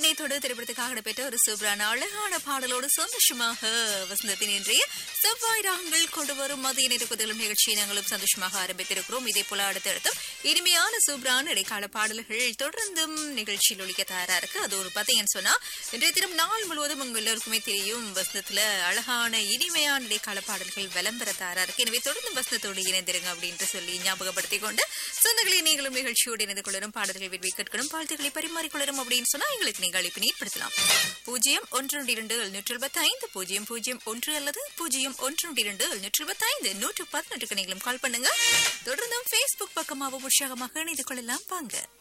இணையத்தோடு திரைப்படத்துக்காக நடைபெற்ற ஒரு சூப்பரான அழகான பாடலோடு சந்தோஷமாக வசந்தத்தின் இன்றைய செவ்வாய் ராகங்கள் கொண்டு வரும் மதிய நெருக்குதலும் நிகழ்ச்சியை நாங்களும் சந்தோஷமாக ஆரம்பித்திருக்கிறோம் இதே போல அடுத்தடுத்தும் இனிமையான சூப்பரான இடைக்கால பாடல்கள் தொடர்ந்தும் நிகழ்ச்சியில் ஒழிக்க தயாரா இருக்கு அது ஒரு பாத்தீங்கன்னு சொன்னா இன்றைய தினம் நாள் முழுவதும் உங்க எல்லாருக்குமே தெரியும் வசந்தத்துல அழகான இனிமையான இடைக்கால பாடல்கள் விளம்பர தயாரா இருக்கு எனவே தொடர்ந்து வசந்தத்தோடு இணைந்திருங்க அப்படின்ட்டு சொல்லி ஞாபகப்படுத்திக் கொண்டு சொந்தங்களை நீங்களும் நிகழ்ச்சியோடு இணைந்து கொள்ளரும் பாடல்கள் விரும்பி கேட்கணும் வாழ்த்துக்களை பரிமாறிக்கொள்ளரும் அப்படின்னு சொன்னா எங்களுக்கு நீங்கள் அழைப்பினை ஏற்படுத்தலாம் பூஜ்ஜியம் ஒன்று இரண்டு எழுநூற்று எழுபத்தி ஐந்து பூஜ்ஜியம் பூஜ்ஜியம் ஒன்று அல்லது பூஜ்ஜியம் ஒன்று இரண்டு எழுநூற்று எழுபத்தி ஐந்து நூற்று பதினெட்டுக்கு நீங்களும் கால் பண்ணுங்க தொடர்ந்தும் Facebook பக்கமாகவும் உற்சாகமாக இணைந்து கொள்ளலாம் வாங்க